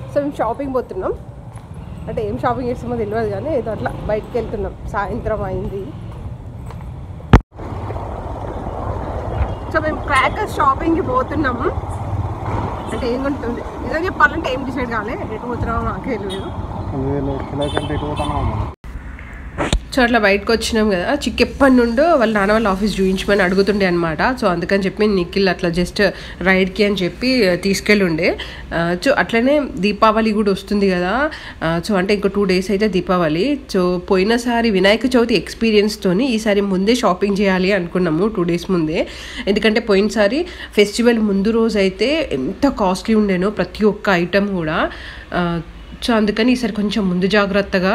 So మేము shopping పోతున్నాం అంటే ఏం షాపింగ్ చేస్తామో తెలియదు కానీ ఏదో అట్లా బయటకు వెళ్తున్నాం సాయంత్రం అయింది సో మేము క్రాకర్స్ షాపింగ్కి పోతున్నాము అంటే ఏం ఉంటుంది నిజంగా చెప్పాలంటే ఏం డిసైడ్ కాలే ఎటు పోతున్నామో నాకే తెలియదు పదివేలు కిలో కంటే ఇటు పోతున్నాం మనం సో అట్లా బయటకు వచ్చినాం కదా చిక్ ఎప్పటి నుండో వాళ్ళ నాన్న వాళ్ళ ఆఫీస్ చూపించమని అడుగుతుండే అనమాట సో అందుకని చెప్పి నిఖిల్ అట్లా జస్ట్ రైడ్కి అని చెప్పి తీసుకెళ్ళి ఉండే ఆ, సో అట్లనే దీపావళి కూడా వస్తుంది కదా ఆ, సో అంటే ఇంకో టూ డేస్ అయితే దీపావళి సో పోయినసారి వినాయక చవితి ఎక్స్పీరియన్స్తోని ఈసారి ముందే షాపింగ్ చేయాలి అనుకున్నాము టూ డేస్ ముందే ఎందుకంటే పోయినసారి ఫెస్టివల్ ముందు రోజు అయితే ఎంత కాస్ట్లీ ఉండేనో ప్రతి ఒక్క ఐటెం కూడా ఆ, సో అందుకని ఈసారి కొంచెం ముందు జాగ్రత్తగా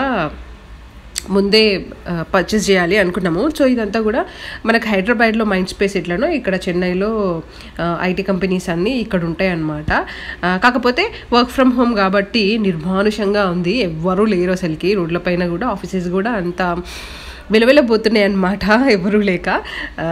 ముందే పర్చేస్ చేయాలి అనుకున్నాము సో ఇదంతా కూడా మనకు హైదరాబాద్లో మైండ్ స్పేస్ ఎట్లనో ఇక్కడ చెన్నైలో ఐటీ కంపెనీస్ అన్నీ ఇక్కడ ఉంటాయి అన్నమాట ఆ, కాకపోతే వర్క్ ఫ్రమ్ హోమ్ కాబట్టి నిర్మానుషంగా ఉంది ఎవ్వరూ లేరు అసలుకి రోడ్లపైన కూడా ఆఫీసెస్ కూడా అంత విలువెలబోతున్నాయి అన్నమాట ఎవరూ లేక ఆ,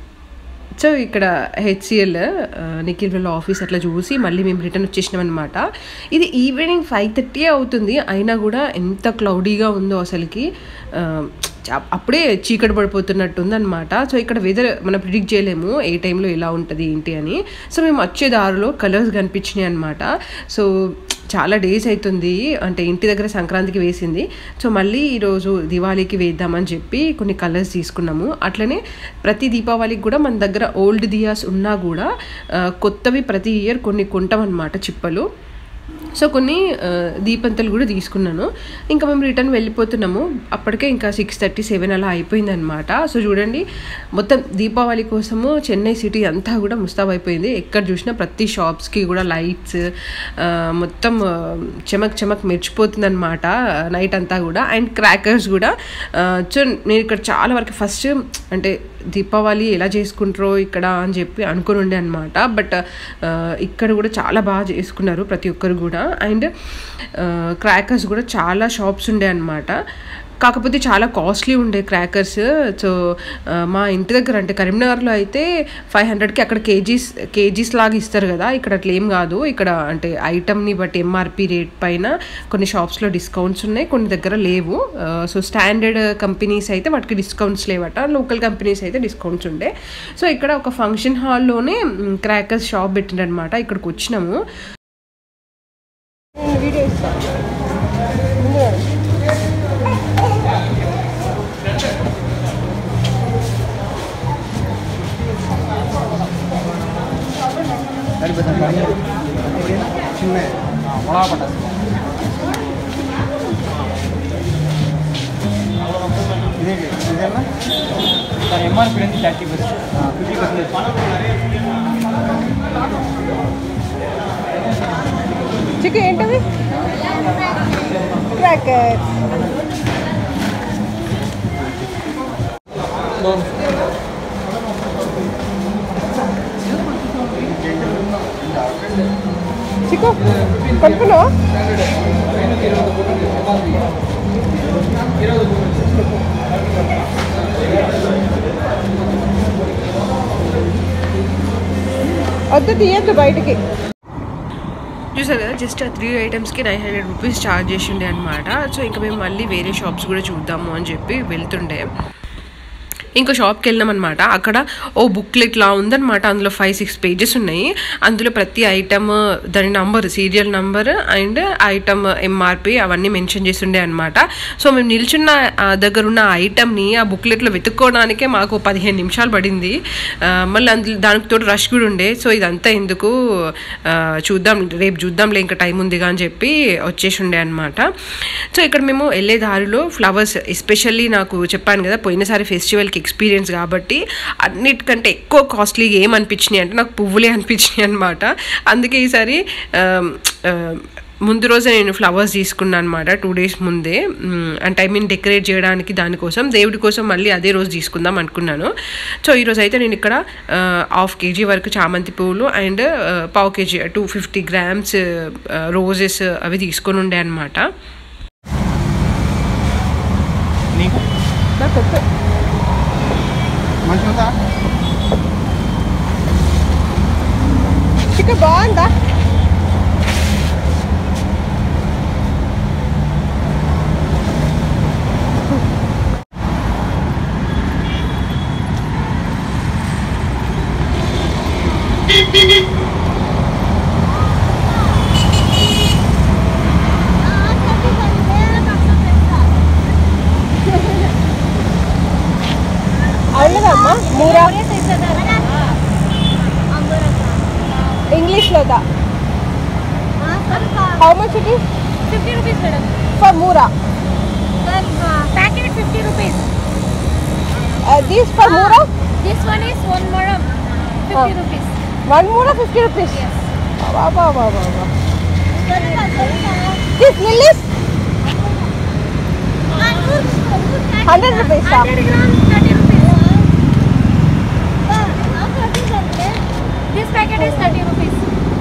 సో ఇక్కడ హెచ్సిఎల్ నిఖిల్ వాళ్ళ ఆఫీస్ అట్లా చూసి మళ్ళీ మేము రిటర్న్ వచ్చేసినాం అనమాట ఇది ఈవినింగ్ ఫైవ్ థర్టీ అవుతుంది అయినా కూడా ఎంత క్లౌడీగా ఉందో అసలుకి ఆ, చా- అప్పుడే చీకటి పడిపోతున్నట్టు ఉందన్నమాట సో ఇక్కడ వెదర్ మనం ప్రిడిక్ట్ చేయలేము ఏ టైంలో ఎలా ఉంటుంది ఏంటి అని సో మేము వచ్చే దారిలో కలర్స్ కనిపించినాయి అనమాట సో చాలా డేస్ అవుతుంది అంటే ఇంటి దగ్గర సంక్రాంతికి వేసింది సో మళ్ళీ ఈరోజు దివాళీకి వేద్దామని చెప్పి కొన్ని కలర్స్ తీసుకున్నాము అట్లనే ప్రతి దీపావళికి కూడా మన దగ్గర ఓల్డ్ దియాస్ ఉన్నా కూడా ఆ, కొత్తవి ప్రతి ఇయర్ కొన్ని కొంటాం అనమాట చిప్పలు సో కొన్ని ఆ, దీపంతలు కూడా తీసుకున్నాను ఇంకా మేము రిటర్న్ వెళ్ళిపోతున్నాము అప్పటికే ఇంకా సిక్స్ థర్టీ సెవెన్ అలా అయిపోయింది అనమాట సో చూడండి మొత్తం దీపావళి కోసము చెన్నై సిటీ అంతా కూడా ముస్తాబ్ అయిపోయింది ఎక్కడ చూసినా ప్రతి షాప్స్కి కూడా లైట్స్ మొత్తం ఆ, చెమక్ చెమక్ మెరిచిపోతుంది అనమాట నైట్ అంతా కూడా అండ్ క్రాకర్స్ కూడా ఆ, సో నేను ఇక్కడ చాలా వరకు ఫస్ట్ అంటే దీపావళి ఎలా చేసుకుంటారో ఇక్కడ అని చెప్పి అనుకుని ఉండే అనమాట బట్ ఇక్కడ కూడా చాలా బాగా చేసుకున్నారు ప్రతి ఒక్కరు కూడా అండ్ క్రాకర్స్ కూడా చాలా షాప్స్ ఉండే అనమాట కాకపోతే చాలా కాస్ట్లీ ఉండే క్రాకర్స్ సో ఆ, మా ఇంటి దగ్గర అంటే కరీంనగర్లో అయితే ఫైవ్ హండ్రెడ్కి అక్కడ కేజీస్ కేజీస్ లాగా ఇస్తారు కదా ఇక్కడ అట్లా ఏం కాదు ఇక్కడ అంటే ఐటమ్ని బట్టి ఎంఆర్పి రేట్ పైన కొన్ని షాప్స్లో డిస్కౌంట్స్ ఉన్నాయి కొన్ని దగ్గర లేవు ఆ, సో స్టాండర్డ్ కంపెనీస్ అయితే వాటికి డిస్కౌంట్స్ లేవట లోకల్ కంపెనీస్ అయితే డిస్కౌంట్స్ ఉండే సో ఇక్కడ ఒక ఫంక్షన్ హాల్లోనే క్రాకర్స్ షాప్ పెట్టిండనమాట ఇక్కడికి వచ్చినాము వీడియో చిన్న మొలపడ్డ ఇదేంటి ఇదేనా సార్ ఎంఆర్పి నుంచి thirty percent fifty percent chicken ఏంటది క్రాకర్స్ చిక్కు కొనుక్కున్నావా వద్దు తీయద్దు బయటికి చూసారు కదా జస్ట్ ఆ త్రీ ఐటమ్స్కి నైన్ హండ్రెడ్ రూపీస్ ఛార్జ్ చేసి ఉండే అనమాట సో ఇంకా మేము మళ్ళీ వేరే షాప్స్ కూడా చూద్దాము అని చెప్పి వెళ్తుండే ఇంకో షాప్కి వెళ్ళినాం అనమాట అక్కడ ఓ బుక్లెట్ లా ఉందన్నమాట అందులో ఫైవ్ సిక్స్ పేజెస్ ఉన్నాయి అందులో ప్రతి ఐటమ్ దాని number serial number and item MRP అవన్నీ మెన్షన్ చేసి ఉండే అనమాట సో మేము నిల్చున్న ఆ దగ్గర ఉన్న ఐటమ్ని ఆ బుక్లెట్లో వెతుక్కోవడానికే మాకు పదిహేను నిమిషాలు పడింది ఆ, మళ్ళీ అందులో దానికి తోడు రష్ కూడా ఉండే సో ఇదంతా ఎందుకు ఆ, చూద్దాం రేపు చూద్దాంలే ఇంకా టైం ఉందిగా అని చెప్పి వచ్చేసి ఉండే అనమాట సో ఇక్కడ మేము వెళ్ళే దారిలో ఫ్లవర్స్ ఎస్పెషల్లీ నాకు చెప్పాను కదా పోయినసారి ఫెస్టివల్కి ఎక్స్పీరియన్స్ కాబట్టి అన్నిటికంటే ఎక్కువ కాస్ట్లీ ఏమనిపించినాయి అంటే నాకు పువ్వులే అనిపించినాయి అనమాట అందుకే ఈసారి ఆ, ఆ, ముందు రోజే నేను ఫ్లవర్స్ తీసుకున్నాను అనమాట టూ డేస్ ముందే మ్, అంటే ఐ మీన్ డెకరేట్ చేయడానికి దానికోసం దేవుడి కోసం మళ్ళీ అదే రోజు తీసుకుందాం అనుకున్నాను సో ఈరోజు అయితే నేను ఇక్కడ హాఫ్ కేజీ వరకు చామంతి పువ్వులు అండ్ పావు KG two fifty grams roses అవి తీసుకొని ఉండే అనమాట నీకు మంచిగా చిక్క బాగుందా అవునదమ్మా మూరా ఇంగ్లీష్లో దా how much it is fifty rupees madam for మూరా packet fifty rupees these for మూరా this one is one madam fifty rupees one మూరా ఫిఫ్టీ రూపీస్ బాబా బాబా బాబా this lilies hundred rupees this packet is thirty rupees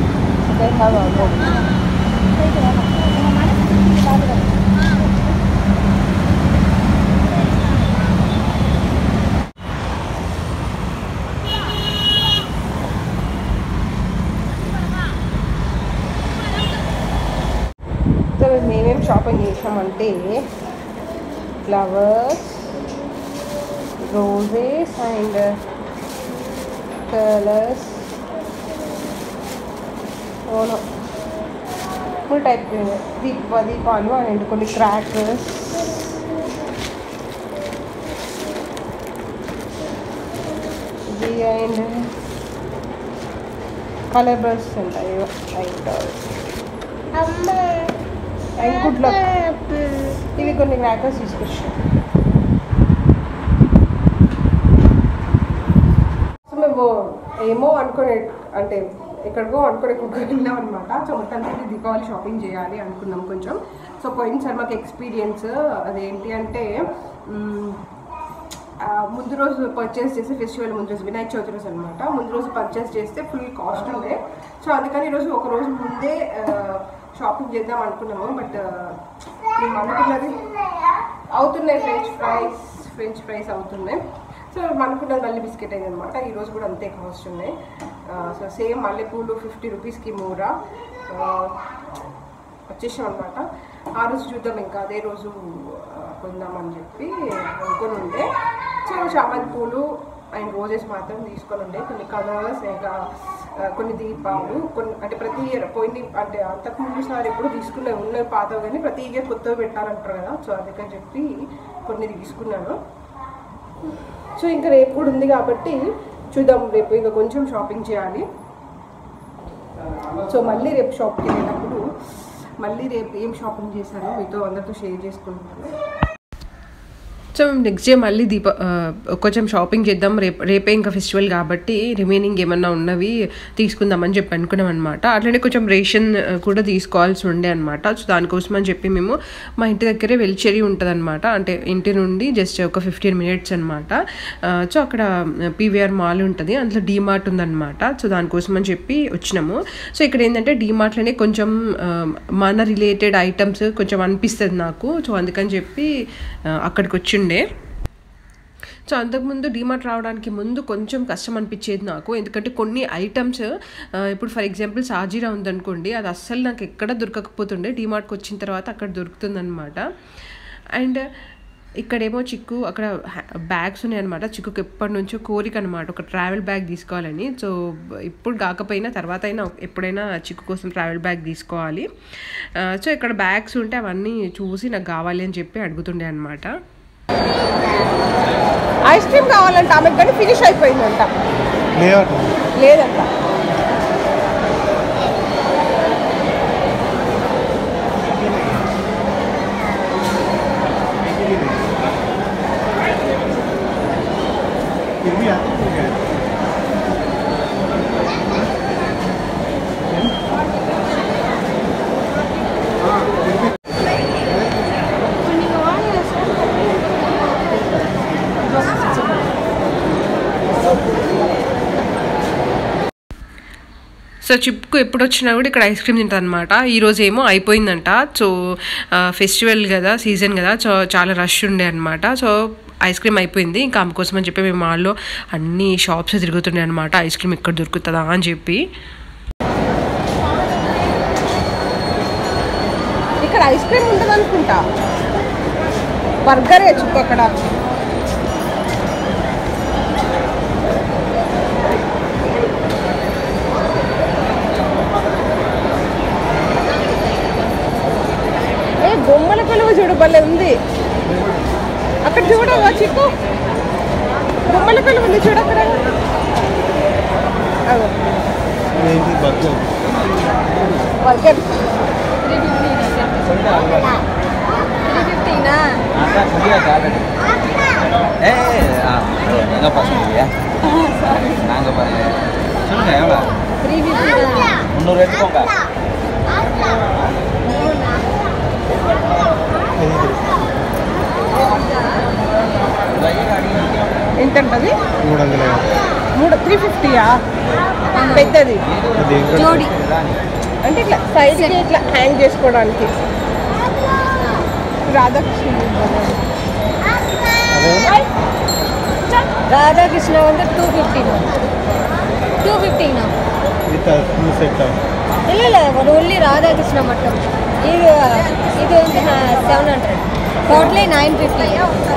so మేమేం shopping చేసామంటే flowers roses and colours ఓనో full type దీప దీపాలు అండ్ కొన్ని క్రాకర్స్ ఇది అండ్ కలర్ బర్స్ ఉంటాయి అండ్ అండ్ గుడ్ లక్ ఇవి కొన్ని క్రాకర్స్ తీసుకొచ్చాం సో మేము ఏమో అనుకునే అంటే ఎక్కడికో అనుకునే ఎక్కడికో వెళ్ళాం అనమాట సో మొత్తానికి దీపావళి షాపింగ్ చేయాలి అనుకున్నాం కొంచెం సో పోయినసారి మాకు ఎక్స్పీరియన్స్ అదేంటి అంటే మ్, ఆ, ముందు రోజు పర్చేస్ చేసి ఫెస్టివల్ ముందు రోజు వినాయక చవితి రోజు అనమాట ముందు రోజు పర్చేస్ చేస్తే ఫుల్ కాస్ట్ ఉండే సో అందుకని ఈరోజు ఒక రోజు ముందే షాపింగ్ చేద్దాం అనుకున్నాము బట్ మేము అనుకున్నది అవుతున్నాయి ఫ్రెంచ్ ఫ్రైస్ ఫ్రెంచ్ ఫ్రైస్ అవుతున్నాయి సో అనుకున్నది మళ్ళీ బిస్కెట్ అయింది అనమాట ఈరోజు కూడా అంతే కాస్ట్ ఉన్నాయి సో సేమ్ మల్లెపూలు ఫిఫ్టీ రూపీస్కి మూరా వచ్చేసాం అనమాట ఆ రోజు చూద్దాం ఇంకా అదే రోజు ఆ, కొందామని చెప్పి అనుకొని ఉండే సో చామంతి పూలు అండ్ రోజెస్ మాత్రం తీసుకొని ఉండే కొన్ని కలర్స్ ఇంకా ఆ, కొన్ని దీపాలు కొన్ని అంటే ప్రతి ఇయర్ పోయింది అంటే అంతకు ముందు సార్ ఎప్పుడు తీసుకునే ఉన్నవి పాతవి కానీ ప్రతి ఇయర్ కొత్తవి పెట్టాలంటారు కదా సో అందుకని చెప్పి కొన్ని తీసుకున్నాను సో ఇంకా రేపు కూడా ఉంది కాబట్టి చూద్దాం రేపు ఇంకా కొంచెం షాపింగ్ చేయాలి సో మళ్ళీ రేపు షాప్కి వెళ్ళినప్పుడు మళ్ళీ రేపు ఏం షాపింగ్ చేశానో మీతో అందరితో షేర్ చేసుకుంటాను సో మేము నెక్స్ట్ డే మళ్ళీ దీప ఆ, కొంచెం షాపింగ్ చేద్దాం రేపు రేపే ఇంకా ఫెస్టివల్ కాబట్టి రిమైనింగ్ ఏమన్నా ఉన్నవి తీసుకుందామని చెప్పి అనుకున్నాం అనమాట అట్లనే కొంచెం రేషన్ ఆ, కూడా తీసుకోవాల్సి ఉండే అనమాట సో దానికోసం అని చెప్పి మేము మా ఇంటి దగ్గరే వెల్చెరీ ఉంటుంది అనమాట అంటే ఇంటి నుండి జస్ట్ ఒక ఫిఫ్టీన్ మినిట్స్ అనమాట సో అక్కడ పీవీఆర్ మాల్ ఉంటుంది అందులో డీమార్ట్ ఉందన్నమాట సో దానికోసం అని చెప్పి వచ్చినాము సో ఇక్కడ ఏంటంటే డీమార్ట్లోనే కొంచెం ఆ, మన రిలేటెడ్ ఐటమ్స్ కొంచెం అనిపిస్తుంది నాకు సో అందుకని చెప్పి ఆ, అక్కడికి వచ్చిండే సో అంతకుముందు డీమార్ట్ రావడానికి ముందు కొంచెం కష్టం అనిపించేది నాకు ఎందుకంటే కొన్ని ఐటమ్స్ ఇప్పుడు ఫర్ ఎగ్జాంపుల్ సాజీరా ఉందనుకోండి అది అస్సలు నాకు ఎక్కడ దొరకకపోతుండే డీమార్ట్కి వచ్చిన తర్వాత అక్కడ దొరుకుతుందన్నమాట అండ్ ఇక్కడేమో చిక్కు అక్కడ బ్యాగ్స్ ఉన్నాయన్నమాట చిక్కుకి ఎప్పటి నుంచో కోరిక అనమాట ఒక ట్రావెల్ బ్యాగ్ తీసుకోవాలని సో ఇప్పుడు కాకపోయినా తర్వాత అయినా ఎప్పుడైనా చిక్కు కోసం ట్రావెల్ బ్యాగ్ తీసుకోవాలి ఆ, సో ఇక్కడ బ్యాగ్స్ ఉంటే అవన్నీ చూసి నాకు కావాలి అని చెప్పి అడుగుతుండే అనమాట ఐస్ క్రీమ్ కావాలంట ఆమెకు కానీ ఫినిష్ అయిపోయిందంట లేవట లేదంట फिर भी आते हैं क्या? हाँ, फिर भी సో చిప్కు ఎప్పుడు వచ్చినా కూడా ఇక్కడ ఐస్ క్రీమ్ తింటుంది అనమాట ఈరోజు ఏమో అయిపోయిందంట సో ఫెస్టివల్ కదా సీజన్ కదా సో చాలా రష్ ఉండే అనమాట సో ఐస్ క్రీమ్ అయిపోయింది ఇంకా ఆమె కోసం అని చెప్పి మేము మాల్లో అన్ని షాప్స్ తిరుగుతుండే అనమాట ఐస్ క్రీమ్ ఎక్కడ దొరుకుతుందా అని చెప్పి ఇక్కడ ఐస్ క్రీమ్ ఉంటుంది అనుకుంటా బర్గరే చుక్క అక్కడ చిక్కులో చూడు భలే ఉంది అక్కడ చూడవా చిక్కు బొమ్మల కళ్ళు ఉంది చూడు అక్కడ అగో, ఏంటి బర్గర్ బర్గర్ త్రీ ఫిఫ్టీనా आता खुदिया का ए आ எங்க பசங்க நாங்க பாருங்க சொல்லுங்க எவ்வளோ త్రీ ఫిఫ్టీనా முந்நூறு எடுத்துக்கோங்க ఎంతంటది మూడు వందల యాభై మూడు త్రీ ఫిఫ్టీయా పెద్దది అది ఇంకా జోడి అంటే ఇట్లా సైడ్ ఇట్లా హ్యాంగ్ చేసుకోవడానికి రాధాకృష్ణ అదే రాధాకృష్ణ வந்து டூ ஃபிஃப்டினா டூ ஃபிஃப்டினா విత్ ఫుల్ సెట్ இல்லை இல்லை ஒரு ஒன்லி ராதாகிருஷ்ணா மட்டும் இது இது வந்து seven hundred totally nine fifty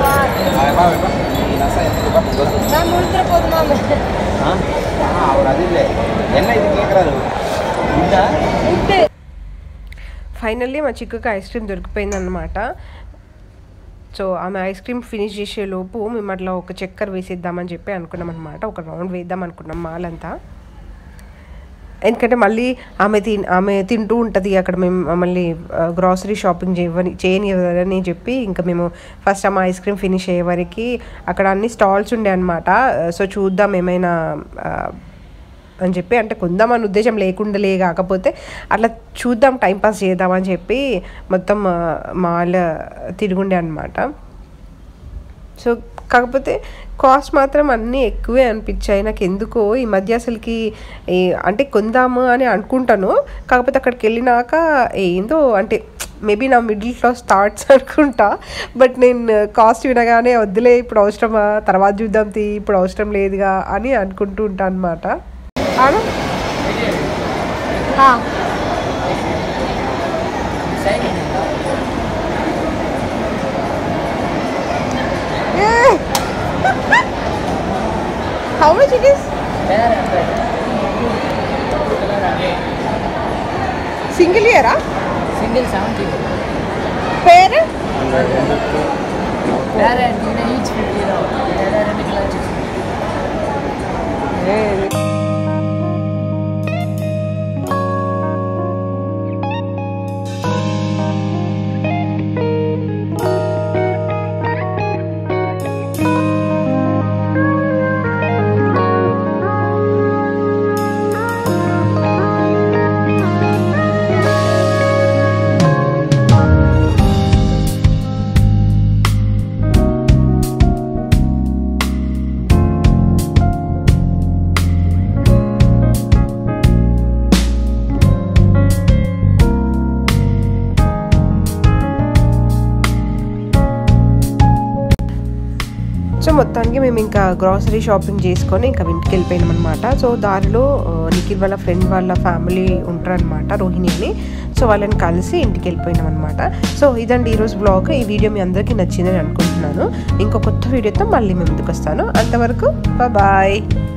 நான் முடிஞ்சிட போதுமா அவர் அது இல்லை என்ன இது கேட்குறாரு இந்த ஃபுட்டு ఫైనల్లీ మా చిక్కుకి ఐస్ క్రీమ్ దొరికిపోయిందన్నమాట సో ఆమె ఐస్ క్రీమ్ ఫినిష్ చేసే లోపు మేము అట్లా ఒక చక్కెర వేసేద్దామని చెప్పి అనుకున్నాం అనమాట ఒక రౌండ్ వేద్దాం అనుకున్నాం మాలంతా ఎందుకంటే మళ్ళీ ఆమె తి ఆమె తింటూ ఉంటుంది అక్కడ మేము మళ్ళీ గ్రాసరీ షాపింగ్ చేయవని చేయనివ్వదని చెప్పి ఇంకా మేము ఫస్ట్ ఆమె ఐస్ క్రీమ్ ఫినిష్ అయ్యే వరకు అక్కడ అన్ని స్టాల్స్ ఉండే అనమాట సో చూద్దాం ఏమైనా ఆ, అని చెప్పి అంటే కొందామని ఉద్దేశం లేకుండాలే కాకపోతే అట్లా చూద్దాం టైంపాస్ చేద్దామని చెప్పి మొత్తం ఆ, మాల్ తిరుగుండే అనమాట సో కాకపోతే కాస్ట్ మాత్రం అన్నీ ఎక్కువే అనిపించాయి నాకు ఎందుకో ఈ మధ్య అసలుకి ఈ అంటే కొందాము అని అనుకుంటాను కాకపోతే అక్కడికి వెళ్ళినాక ఏందో అంటే మేబీ నా మిడిల్ క్లాస్ థాట్స్ అనుకుంటా బట్ నేను కాస్ట్ వినగానే వద్దులే ఇప్పుడు అవసరమా తర్వాత చూద్దాం తీ ఇప్పుడు అవసరం లేదుగా అని అనుకుంటూ ఉంటాను అనమాట అవును हाँ How much it is? Single ఇయరా సింగిల్ సెవెంటీ పేరు వేరే నేను ఈచ్ ఫిఫ్టీలో వేరే రెండు కిలో వచ్చేసి సో మొత్తానికి మేము ఇంకా గ్రాసరీ షాపింగ్ చేసుకొని ఇంకా ఇంటికి వెళ్ళిపోయినాం అనమాట సో దారిలో ఆ, నిఖిల్ వాళ్ళ ఫ్రెండ్ వాళ్ళ ఫ్యామిలీ ఉంటారనమాట రోహిణి అని సో వాళ్ళని కలిసి ఇంటికి వెళ్ళిపోయినాం అనమాట సో ఇదండి ఈరోజు బ్లాగ్ ఈ వీడియో మీ అందరికీ నచ్చిందని అనుకుంటున్నాను ఇంకో కొత్త వీడియోతో మళ్ళీ మేము ముందుకు వస్తాను అంతవరకు బాయ్